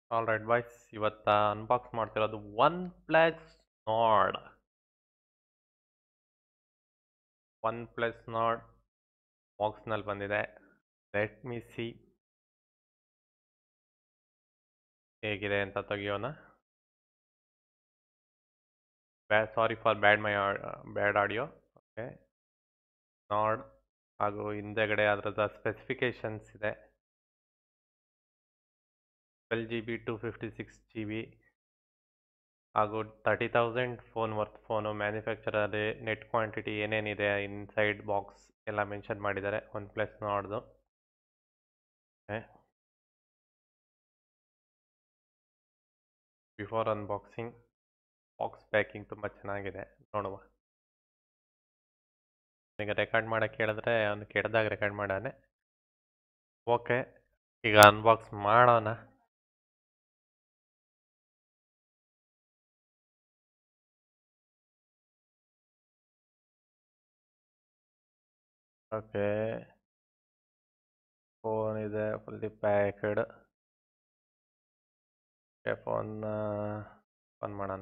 all right boys ಇವತ್ತ unbox ಮಾಡ್ತಿರೋದು one plus Nord one plus Nord ಬಾಕ್ಸ್ನಲ್ಲಿ ಬಂದಿದೆ ಲೆಟ್ ಮಿ ಸಿ ಹೇಗಿದೆ ಅಂತ ತೆಗಿಯೋಣ bad sorry for bad my bad audio okay Nord ಹಾಗೂ ಹಿಂದೆಗಡೆ ಅದರದ ಸ್ಪೆಸಿಫಿಕೇಶನ್ಸ್ ಇದೆ twelve G B two fifty six G B ಹಾಗೂ thirty thousand phone worth phone ಮ್ಯಾನುಫ್ಯಾಕ್ಚರಲ್ಲಿ ನೆಟ್ ಕ್ವಾಂಟಿಟಿ ಏನೇನಿದೆ ಇನ್ಸೈಡ್ ಬಾಕ್ಸ್ ಎಲ್ಲ ಮೆನ್ಷನ್ ಮಾಡಿದ್ದಾರೆ ಒನ್ ಪ್ಲಸ್ ನೋಡ್ದು ಬಿಫೋರ್ ಅನ್ಬಾಕ್ಸಿಂಗ್ ಬಾಕ್ಸ್ ಪ್ಯಾಕಿಂಗ್ ತುಂಬ ಚೆನ್ನಾಗಿದೆ ನೋಡುವ ಈಗ ರೆಕಾರ್ಡ್ ಮಾಡೋಕ್ಕೆ ಹೇಳಿದ್ರೆ ಅವನು ಕೆಡ್ದಾಗ ರೆಕಾರ್ಡ್ ಮಾಡಾನೆ ಓಕೆ ಈಗ ಅನ್ಬಾಕ್ಸ್ ಮಾಡೋಣ ಓಕೆ ಫೋನ್ ಇದೆ fully packed okay phone on ಮಾಡೋಣ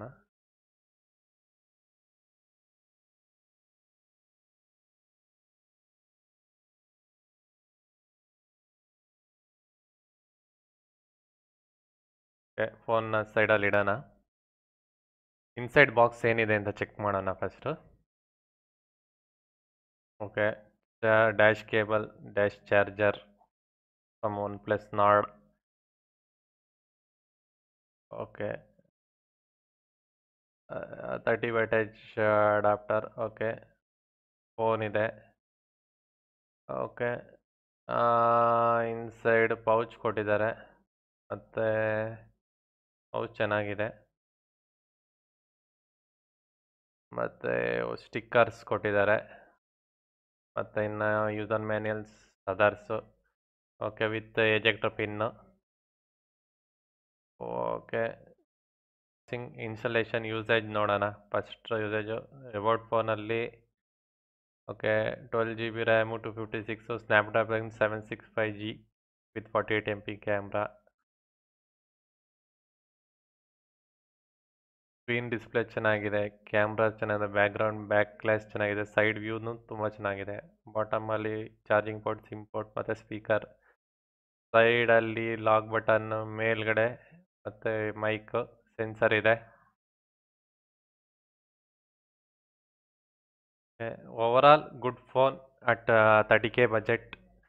ಓಕೆ ಫೋನ್ನ ಸೈಡಲ್ಲಿ ಇಡೋಣ ಇನ್ಸೈಡ್ ಬಾಕ್ಸ್ ಏನಿದೆ ಅಂತ ಚೆಕ್ ಮಾಡೋಣ first okay dash cable dash charger from one plus Nord okay thirty wattage adapter okay phone ಇದೆ ಓಕೆ ಇನ್ಸೈಡ್ ಪೌಚ್ ಕೊಟ್ಟಿದ್ದಾರೆ ಮತ್ತು ಪೌಚ್ ಚೆನ್ನಾಗಿದೆ ಮತ್ತು ಸ್ಟಿಕ್ಕರ್ಸ್ ಕೊಟ್ಟಿದ್ದಾರೆ ಮತ್ತು ಇನ್ನು user manuals others okay with ejector pin okay SIM installation usage ನೋಡೋಣ first usage reboot ಫೋನಲ್ಲಿ okay twelve G B RAM two fifty six Snapdragon seven six five G with forty eight M P camera screen display ಚೆನ್ನಾಗಿದೆ camera ಚೆನ್ನಾಗಿದೆ background back glass ಚೆನ್ನಾಗಿದೆ side ವ್ಯೂನು ತುಂಬ ಚೆನ್ನಾಗಿದೆ ಬಾಟಮಲ್ಲಿ charging port SIM port ಮತ್ತು speaker ಸೈಡಲ್ಲಿ lock button ಮೇಲ್ಗಡೆ ಮತ್ತು ಮೈಕ್ ಸೆನ್ಸರ್ ಇದೆ overall good phone at thirty K budget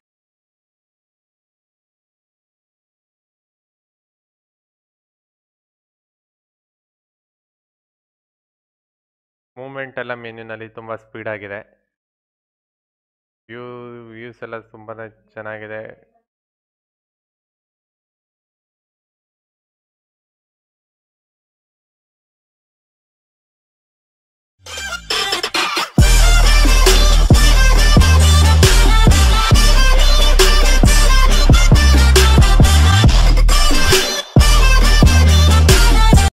movement ಎಲ್ಲ ಮೆನ್ಯೂನಲ್ಲಿ ತುಂಬ ಸ್ಪೀಡಾಗಿದೆ ವ್ಯೂ ವ್ಯೂಸ್ ಎಲ್ಲ ತುಂಬಾ ಚೆನ್ನಾಗಿದೆ